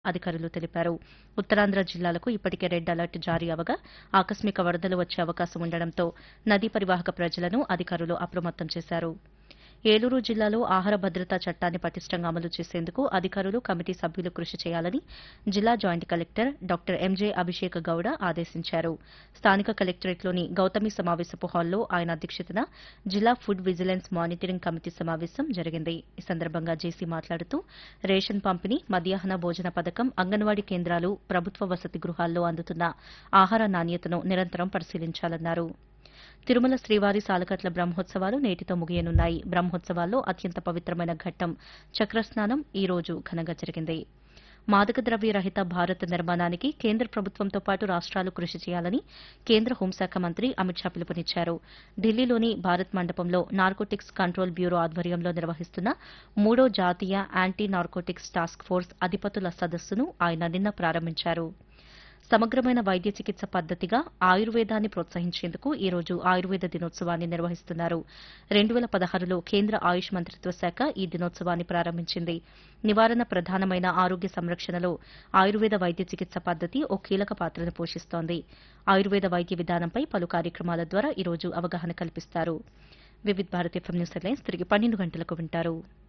అధికారులు తెలిపారు ఉత్తరాంధ్ర జిల్లాలకు ఇప్పటికే రెడ్ అలర్ట్ జారీ అవగా ఆకస్మిక వరదలు వచ్చే అవకాశం ఉండడంతో నదీ పరివాహక ప్రజలను అధికారులు అప్రమత్తం చేశారు ఏలూరు జిల్లాలో ఆహార భద్రతా చట్టాన్ని పటిష్టంగా అమలు చేసేందుకు అధికారులు కమిటీ సభ్యులు కృషి చేయాలని జిల్లా joint collector doctor MJ Abhishek Gowda ఆదేశించారు స్థానిక కలెక్టరేట్లోని గౌతమి సమావేశపు హాల్లో ఆయన అధ్యక్షతన జిల్లా ఫుడ్ విజిలెన్స్ మానిటరింగ్ కమిటీ సమావేశం జరిగింది ఈ సందర్భంగా జేసీ మాట్లాడుతూ రేషన్ పంపిణీ మధ్యాహ్న భోజన పథకం అంగన్వాడీ కేంద్రాలు ప్రభుత్వ వసతి గృహాల్లో అందుతున్న ఆహార నాణ్యతను నిరంతరం పరిశీలించాలన్నారు తిరుమల శ్రీవారి సాలకట్ల బ్రహ్మోత్సవాలు నేటితో ముగియనున్నాయి బ్రహ్మోత్సవాల్లో అత్యంత పవిత్రమైన ఘట్టం చక్రస్నానం ఈ రోజు ఘనంగా జరిగింది మాదక ద్రవ్య రహిత భారత్ నిర్మాణానికి కేంద్ర ప్రభుత్వంతో పాటు రాష్ట్రాలు కృషి చేయాలని కేంద్ర హోంశాఖ మంత్రి అమిత్ షా పిలుపునిచ్చారు ఢిల్లీలోని భారత్ మండపంలో నార్కోటిక్స్ కంట్రోల్ బ్యూరో ఆధ్వర్యంలో నిర్వహిస్తున్న మూడో జాతీయ యాంటీ నార్కోటిక్స్ టాస్క్ ఫోర్స్ అధిపతుల సదస్సును ఆయన నిన్న ప్రారంభించారు సమగ్రమైన వైద్య చికిత్స పద్దతిగా ఆయుర్వేదాన్ని ప్రోత్సహించేందుకు ఈ రోజు ఆయుర్వేద దినోత్సవాన్ని నిర్వహిస్తున్నారు రెండు వేల పదహారులో కేంద్ర ఆయుష్ మంత్రిత్వ శాఖ ఈ దినోత్సవాన్ని ప్రారంభించింది నివారణ ప్రధానమైన ఆరోగ్య సంరక్షణలో ఆయుర్వేద వైద్య చికిత్స పద్దతి ఓ కీలక పాత్రను పోషిస్తోంది ఆయుర్వేద వైద్య విధానంపై పలు కార్యక్రమాల ద్వారా ఈ రోజు అవగాహన కల్పిస్తారు Vividh Bharat FM news headlines తిరిగి పన్నెండు గంటలకు వింటారు